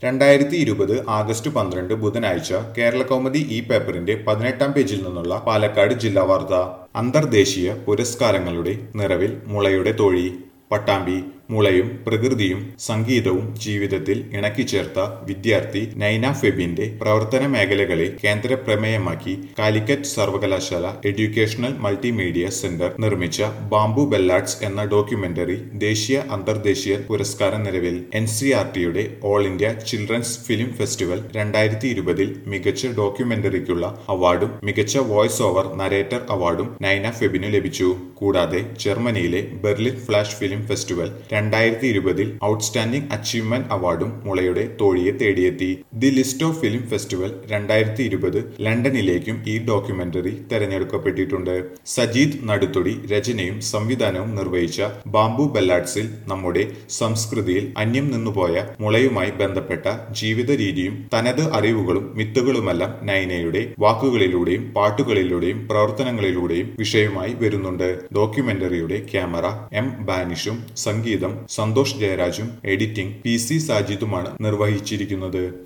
രണ്ടായിരത്തി ഇരുപത് ആഗസ്റ്റ് പന്ത്രണ്ട് ബുധനാഴ്ച കേരളകൗമുദി ഈ പേപ്പറിന്റെ പതിനെട്ടാം പേജിൽ നിന്നുള്ള പാലക്കാട് ജില്ലാ വാർത്ത അന്തർദേശീയ പുരസ്കാരങ്ങളുടെ നിറവിൽ മുളയുടെ തോഴി പട്ടാമ്പി മുളയും പ്രകൃതിയും സംഗീതവും ജീവിതത്തിൽ ഇണക്കിച്ചേർത്ത വിദ്യാർത്ഥി നൈന ഫെബിന്റെ പ്രവർത്തന മേഖലകളെ കേന്ദ്ര പ്രമേയമാക്കി കാലിക്കറ്റ് സർവകലാശാല എഡ്യൂക്കേഷണൽ മൾട്ടിമീഡിയ സെന്റർ നിർമ്മിച്ച ബാംബു ബെല്ലാഡ്സ് എന്ന ഡോക്യുമെന്ററി ദേശീയ അന്തർദേശീയ പുരസ്കാര നിലവിൽ എൻ സി ആർ ടിയുടെ all India children's film festival രണ്ടായിരത്തി ഇരുപതിൽ മികച്ച ഡോക്യുമെന്ററിക്കുള്ള അവാർഡും മികച്ച വോയിസ് ഓവർ നരേറ്റർ അവാർഡും നൈന ഫെബിനു ലഭിച്ചു കൂടാതെ ജർമ്മനിയിലെ ബെർലിൻ ഫ്ലാഷ് ഫിലിം ഫെസ്റ്റിവൽ രണ്ടായിരത്തി ഇരുപതിൽ ഔട്ട്സ്റ്റാൻഡിംഗ് അച്ചീവ്മെന്റ് അവാർഡും മുളയുടെ തോഴിയെ തേടിയെത്തി the list of film festival രണ്ടായിരത്തി ഇരുപത് ലണ്ടനിലേക്കും ഈ ഡോക്യുമെന്ററി തെരഞ്ഞെടുക്കപ്പെട്ടിട്ടുണ്ട് സജീദ് നടുത്തൊടി രചനയും സംവിധാനവും നിർവഹിച്ച ബാംബു ബെല്ലാഡ്സിൽ നമ്മുടെ സംസ്കൃതിയിൽ അന്യം നിന്നുപോയ മുളയുമായി ബന്ധപ്പെട്ട ജീവിത രീതിയും തനത് അറിവുകളും മിത്തുകളുമെല്ലാം നൈനയുടെ വാക്കുകളിലൂടെയും പാട്ടുകളിലൂടെയും പ്രവർത്തനങ്ങളിലൂടെയും വിഷയമായി വരുന്നുണ്ട് ഡോക്യുമെന്ററിയുടെ ക്യാമറ എം ബാനിഷും സംഗീതം സന്തോഷ് ജയരാജും എഡിറ്റിംഗ് പി സി സാജിദുമാണ് നിർവഹിച്ചിരിക്കുന്നത്